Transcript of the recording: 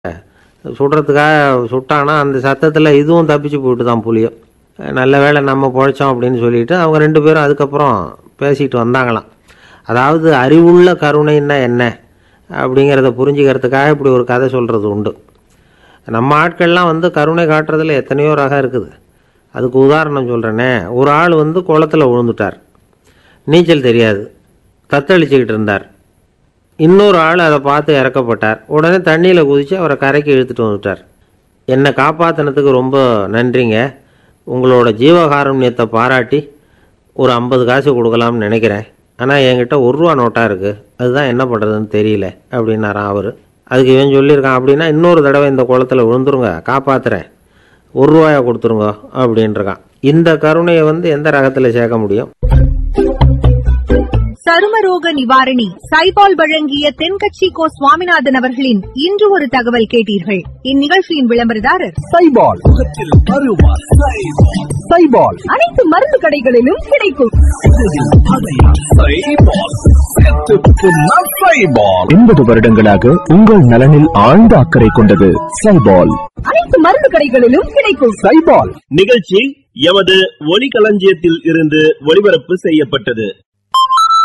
சுடுறதுக்காக சுட்டானா அந்த சத்தத்தில் இதுவும் தப்பிச்சு போயிட்டு தான் புலியும் நல்ல வேளை நம்ம பொழைச்சோம் அப்படின்னு சொல்லிட்டு அவங்க ரெண்டு பேரும் அதுக்கப்புறம் பேசிட்டு வந்தாங்களாம் அதாவது அறிவுள்ள கருணைன்னா என்ன அப்படிங்கிறத புரிஞ்சுக்கிறதுக்காக இப்படி ஒரு கதை சொல்கிறது உண்டு நம்ம ஆட்கள்லாம் வந்து கருணை காட்டுறதுல எத்தனையோ ரகம் இருக்குது அதுக்கு உதாரணம் சொல்கிறேனே ஒரு ஆள் வந்து குளத்துல விழுந்துட்டார் நீச்சல் தெரியாது தத்தளிச்சுக்கிட்டு இருந்தார் இன்னொரு ஆள் அதை பார்த்து இறக்கப்பட்டார் உடனே தண்ணியில் குதித்து அவரை கரைக்கு இழுத்துட்டு வந்துட்டார் என்னை காப்பாற்றினதுக்கு ரொம்ப நன்றிங்க உங்களோட ஜீவகாருண்யத்தை பாராட்டி ஒரு ஐம்பது காசு கொடுக்கலாம்னு நினைக்கிறேன் ஆனால் என்கிட்ட ஒரு ரூபா நோட்டாக இருக்குது அதுதான் என்ன பண்ணுறதுன்னு தெரியல அப்படின்னாராம் அவர் அதுக்கு இவன் சொல்லியிருக்கான் அப்படின்னா இன்னொரு தடவை இந்த குளத்துல விழுந்துருங்க காப்பாத்துறேன் ஒரு ரூபாயா கொடுத்துருங்க அப்படின்றான் இந்த கருணையை வந்து எந்த ரகத்தில் சேர்க்க முடியும் சருமரோக நிவாரணி சைபால் வழங்கிய தென்கட்சி கோ சுவாமிநாதன் அவர்களின் இன்று ஒரு தகவல் கேட்டீர்கள் இந்நிகழ்ச்சியின் விளம்பரதாரர் சைபால் முகத்தில் அருவா சைபால் அனைத்து மருந்து கடைகளிலும் கிடைக்கும் எண்பது வருடங்களாக உங்கள் நலனில் ஆழ்ந்த அக்கறை கொண்டது சைபால் அனைத்து மருந்து கடைகளிலும் கிடைக்கும் சைபால் நிகழ்ச்சி எமது ஒலிகளஞ்சியத்தில் இருந்து ஒளிபரப்பு செய்யப்பட்டது